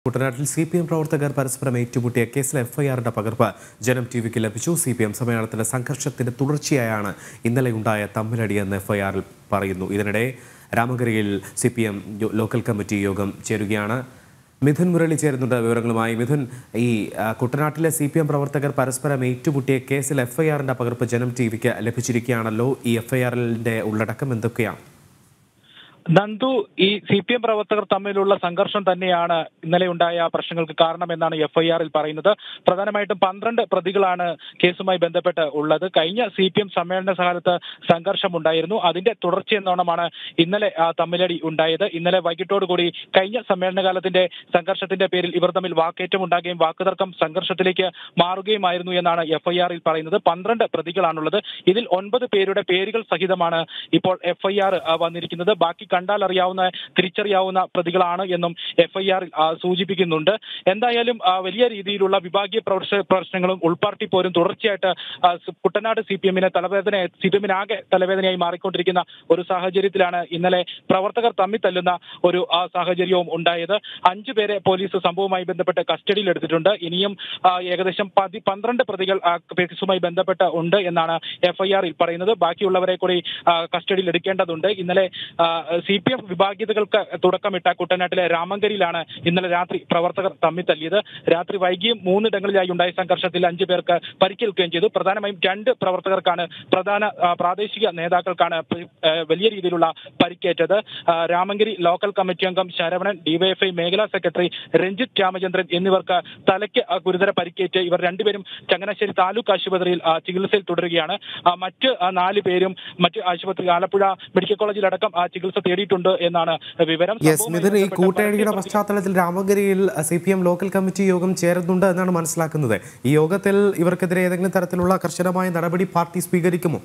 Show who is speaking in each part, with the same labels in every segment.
Speaker 1: കുട്ടനാട്ടിൽ C P M പ്രവർത്തകർ പരസ്പരം ഏറ്റുമുട്ടിയ കേസിൽ എഫ്ഐആറിന്റെ പകർപ്പ് ജനം ടി വിക്ക് ലഭിച്ചു സി പി എം സമ്മേളനത്തിന്റെ സംഘർഷത്തിന്റെ തുടർച്ചയായാണ് ഇന്നലെ ഉണ്ടായ തമ്മിലടിയെന്ന് എഫ്ഐആറിൽ പറയുന്നു ഇതിനിടെ രാമഗിരിയിൽ C P M local committee യോഗം ചേരുകയാണ് മിഥുൻ മുരളി ചേരുന്നുണ്ട് വിവരങ്ങളുമായി മിഥുൻ ഈ ആ, കുട്ടനാട്ടിലെ സി പി എം പ്രവർത്തകർ പരസ്പരം ഏറ്റുമുട്ടിയ കേസിൽ എഫ്ഐആറിന്റെ പകർപ്പ് ജനം ടി വിക്ക് ലഭിച്ചിരിക്കുകയാണല്ലോ ഈ എഫ്ഐആറിന്റെ ഉള്ളടക്കം എന്തൊക്കെയാണ്
Speaker 2: നന്ദു ഈ സി പി എം പ്രവർത്തകർ തമ്മിലുള്ള സംഘർഷം തന്നെയാണ് ഇന്നലെ ഉണ്ടായ പ്രശ്നങ്ങൾക്ക് കാരണമെന്നാണ് എഫ്ഐആറിൽ പറയുന്നത് പ്രധാനമായിട്ടും പന്ത്രണ്ട് പ്രതികളാണ് കേസുമായി ബന്ധപ്പെട്ട് ഉള്ളത് കഴിഞ്ഞ സി പി എം സമ്മേളന കാലത്ത് സംഘർഷമുണ്ടായിരുന്നു അതിന്റെ തുടർച്ചയെന്നോണമാണ് ഇന്നലെ ആ തമ്മിലടി ഉണ്ടായത് ഇന്നലെ വൈകിട്ടോടുകൂടി കഴിഞ്ഞ സമ്മേളന കാലത്തിന്റെ സംഘർഷത്തിന്റെ പേരിൽ ഇവർ തമ്മിൽ വാക്കേറ്റം ഉണ്ടാകുകയും വാക്കുതർക്കം സംഘർഷത്തിലേക്ക് മാറുകയുമായിരുന്നു എന്നാണ് എഫ്ഐആറിൽ പറയുന്നത് പന്ത്രണ്ട് പ്രതികളാണുള്ളത് ഇതിൽ ഒൻപത് പേരുടെ പേരുകൾ സഹിതമാണ് ഇപ്പോൾ എഫ്ഐആർ വന്നിരിക്കുന്നത് ബാക്കി കണ്ടാൽ അറിയാവുന്ന തിരിച്ചറിയാവുന്ന പ്രതികളാണ് എന്നും എഫ്ഐആറിൽ സൂചിപ്പിക്കുന്നുണ്ട് എന്തായാലും ആ, വലിയ രീതിയിലുള്ള വിഭാഗീയ പ്രവർത്ത- പ്രശ്നങ്ങളും ഉൾപാർട്ടി പോരും തുടർച്ചയായിട്ട് ആ, സ് കുട്ടനാട് സി പി എമ്മിനെ തലവേദന സി പി എമ്മിനാകെ തലവേദനയായി മാറിക്കൊണ്ടിരിക്കുന്ന ഒരു സാഹചര്യത്തിലാണ് ഇന്നലെ പ്രവർത്തകർ തമ്മിൽ തല്ലുന്ന ഒരു ആ, സാഹചര്യവും ഉണ്ടായത് അഞ്ചു പേരെ പോലീസ് സംഭവവുമായി ബന്ധപ്പെട്ട് കസ്റ്റഡിയിൽ എടുത്തിട്ടുണ്ട് ഇനിയും ആ, ഏകദേശം പതി പന്ത്രണ്ട് പ്രതികൾ ആ, കേസുമായി ബന്ധപ്പെട്ട് ഉണ്ട് എന്നാണ് എഫ്ഐആറിൽ പറയുന്നത് ബാക്കിയുള്ളവരെ കൂടി ആ, കസ്റ്റഡിയിൽ എടുക്കേണ്ടതുണ്ട് ഇന്നലെ സി പി എം വിഭാഗീയതകൾക്ക് തുടക്കമിട്ട കുട്ടനാട്ടിലെ രാമങ്കരിയിലാണ് ഇന്നലെ രാത്രി പ്രവർത്തകർ തമ്മിൽ തല്ലിയത് രാത്രി വൈകിയും മൂന്നിടങ്ങളിലായി ഉണ്ടായ സംഘർഷത്തിൽ അഞ്ചു പേർക്ക് പരിക്കേൽക്കുകയും ചെയ്തു പ്രധാനമായും രണ്ട് പ്രവർത്തകർക്കാണ് പ്രധാന ആ, പ്രാദേശിക നേതാക്കൾക്കാണ് പ- ആ, വലിയ രീതിയിലുള്ള പരിക്കേറ്റത് ആ, രാമങ്കരി ലോക്കൽ കമ്മിറ്റി അംഗം ശരവണൻ ഡിവൈഎഫ്ഐ മേഖലാ സെക്രട്ടറി രഞ്ജിത്ത് രാമചന്ദ്രൻ എന്നിവർക്ക് തലയ്ക്ക് ആ, ഗുരുതര പരിക്കേറ്റ് ഇവർ രണ്ടുപേരും ചങ്ങനാശ്ശേരി താലൂക്ക് ആശുപത്രിയിൽ ആ, ചികിത്സയിൽ തുടരുകയാണ് ആ, മറ്റ് ആ, നാല് പേരും മറ്റ് ആശുപത്രി ആലപ്പുഴ മെഡിക്കൽ കോളേജിലടക്കം ആ ചികിത്സ തേടിയിട്ടുണ്ട് എന്നാണ് വിവരം
Speaker 1: യെസ്
Speaker 2: സംഭവവുമായി
Speaker 1: മിഥുൻ ഈ
Speaker 2: ബന്ധപ്പെട്ട്
Speaker 1: കൂട്ടയടിയുടെ
Speaker 2: പരസ്യ
Speaker 1: പശ്ചാത്തലത്തിൽ രാമഗിരിയിൽ C P M local committee യോഗം ചേരുന്നുണ്ട് എന്നാണ് മനസ്സിലാക്കുന്നത് ഈ യോഗത്തിൽ ഇവർക്കെതിരെ ഏതെങ്കിലും തരത്തിലുള്ള കർശനമായ നടപടി പാർട്ടി സ്വീകരിക്കുമോ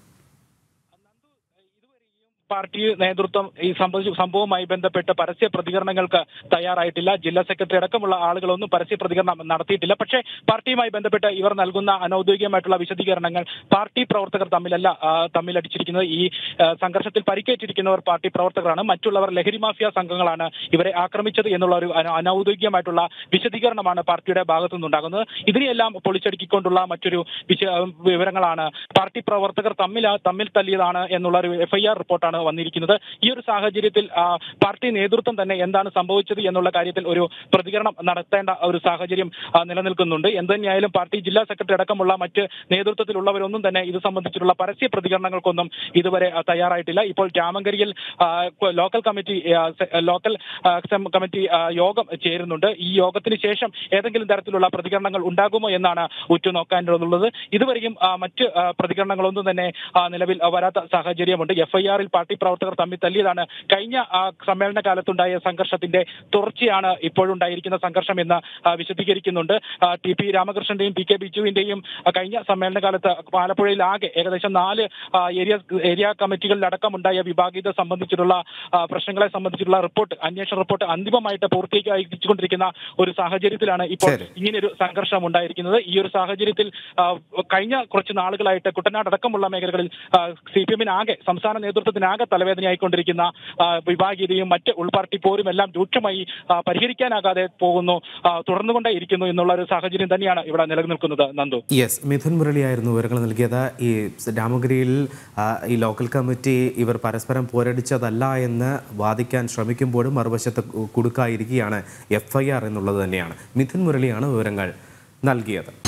Speaker 2: പാർട്ടി നേതൃത്വം ഈ സംഭവ സംഭവവുമായി ബന്ധപ്പെട്ട് പരസ്യ പ്രതികരണങ്ങൾക്ക് തയ്യാറായിട്ടില്ല ജില്ലാ സെക്രട്ടറി അടക്കമുള്ള ആളുകളൊന്നും പരസ്യ പ്രതികരണം നടത്തിയിട്ടില്ല പക്ഷേ പാർട്ടിയുമായി ബന്ധപ്പെട്ട് ഇവർ നൽകുന്ന അനൌദ്യോഗികമായിട്ടുള്ള വിശദീകരണങ്ങൾ പാർട്ടി പ്രവർത്തകർ തമ്മിലല്ല ആ, തമ്മിലടിച്ചിരിക്കുന്നത് ഈ ആ, സംഘർഷത്തിൽ പരിക്കേറ്റിരിക്കുന്നവർ പാർട്ടി പ്രവർത്തകരാണ് മറ്റുള്ളവർ ലഹരി മാഫിയ സംഘങ്ങളാണ് ഇവരെ ആക്രമിച്ചത് എന്നുള്ള ഒരു അന- അനൌദ്യോഗികമായിട്ടുള്ള വിശദീകരണമാണ് പാർട്ടിയുടെ ഭാഗത്തു നിന്നുണ്ടാകുന്നത് ഇതിനെയെല്ലാം പൊളിച്ചടുക്കിക്കൊണ്ടുള്ള മറ്റൊരു വിശ- വിവരങ്ങളാണ് പാർട്ടി പ്രവർത്തകർ തമ്മിൽ തമ്മിൽ തല്ലിയതാണ് എന്നുള്ള ഒരു എഫ്ഐആർ റിപ്പോർട്ടാണ് വന്നിരിക്കുന്നത് ഈ ഒരു സാഹചര്യത്തിൽ ആ, പാർട്ടി നേതൃത്വം തന്നെ എന്താണ് സംഭവിച്ചത് എന്നുള്ള കാര്യത്തിൽ ഒരു പ്രതികരണം നടത്തേണ്ട ഒരു സാഹചര്യം ആ, നിലനിൽക്കുന്നുണ്ട് എന്തുതന്നെയായാലും പാർട്ടി ജില്ലാ സെക്രട്ടറി അടക്കമുള്ള മറ്റ് നേതൃത്വത്തിലുള്ളവരൊന്നും തന്നെ ഇത് സംബന്ധിച്ചിട്ടുള്ള പരസ്യ പ്രതികരണങ്ങൾക്കൊന്നും ഇതുവരെ ആ, തയ്യാറായിട്ടില്ല ഇപ്പോൾ രാമങ്കരിയിൽ ആ, കൊ- ലോക്കൽ കമ്മിറ്റി ആ, സെ- ലോക്കൽ ആ, സം- കമ്മിറ്റി ആ, യോഗം ചേരുന്നുണ്ട് ഈ യോഗത്തിന് ശേഷം ഏതെങ്കിലും തരത്തിലുള്ള പ്രതികരണങ്ങൾ ഉണ്ടാകുമോ എന്നാണ് ഉറ്റുനോക്കാനുള്ളത് ഇതുവരെയും ആ, മറ്റ് ആ, പ്രതികരണങ്ങളൊന്നും തന്നെ ആ, നിലവിൽ ആ, വരാത്ത സാഹചര്യമുണ്ട് എഫ്ഐആറിൽ പാർട്ടി പ്രവർത്തകർ തമ്മിൽ തല്ലിയതാണ് കഴിഞ്ഞ ആ, സമ്മേളന കാലത്തുണ്ടായ സംഘർഷത്തിന്റെ തുടർച്ചയാണ് ഇപ്പോഴുണ്ടായിരിക്കുന്ന സംഘർഷം എന്ന് ആ, വിശദീകരിക്കുന്നുണ്ട് ആ, ടി പി രാമകൃഷ്ണന്റെയും പി കെ ബിജുവിന്റെയും ആ, കഴിഞ്ഞ സമ്മേളന കാലത്ത് ആലപ്പുഴയിൽ ആകെ ഏകദേശം നാല് ആ, ഏരിയ ഏരിയ കമ്മിറ്റികളിലടക്കം ഉണ്ടായ വിഭാഗീയത സംബന്ധിച്ചിട്ടുള്ള ആ, പ്രശ്നങ്ങളെ സംബന്ധിച്ചിട്ടുള്ള റിപ്പോർട്ട് അന്വേഷണ റിപ്പോർട്ട് അന്തിമമായിട്ട് പൂർത്തീകരിച്ചുകൊണ്ടിരിക്കുന്ന ഒരു സാഹചര്യത്തിലാണ് ഇപ്പോൾ
Speaker 1: ശരി.
Speaker 2: ഇങ്ങനൊരു സംഘർഷം ഉണ്ടായിരിക്കുന്നത് ഈ ഒരു സാഹചര്യത്തിൽ ആ, കഴിഞ്ഞ കുറച്ച് നാളുകളായിട്ട് കുട്ടനാട് അടക്കമുള്ള മേഖലകളിൽ സി പി എമ്മിനാകെ സംസ്ഥാന നേതൃത്വത്തിനാകെ തലവേദനയായിക്കൊണ്ടിരിക്കുന്ന ആ, വിഭാഗീയതയും മറ്റ് ഉൾപാർട്ടി പോരും എല്ലാം രൂക്ഷമായി ആ, പരിഹരിക്കാനാകാതെ പോകുന്നു ആ, തുടർന്നുകൊണ്ടേ ഇരിക്കുന്നു എന്നുള്ള ഒരു സാഹചര്യം തന്നെയാണ് ഇവിടെ നിലനിൽക്കുന്നത് നന്ദു
Speaker 1: യെസ് മിഥുൻ മുരളിയായിരുന്നു വിവരങ്ങൾ നൽകിയത് ഈ രാമഗിരിയിൽ ആ, ഈ ലോക്കൽ കമ്മിറ്റി ഇവർ പരസ്പരം പോരടിച്ചതല്ല എന്ന് വാദിക്കാൻ ശ്രമിക്കുമ്പോഴും മറുവശത്ത് കു- കുടുക്കായിരിക്കുകയാണ് എഫ് ഐ ആർ എന്നുള്ളത് തന്നെയാണ് മിഥുൻ മുരളിയാണ് വിവരങ്ങൾ നൽകിയത്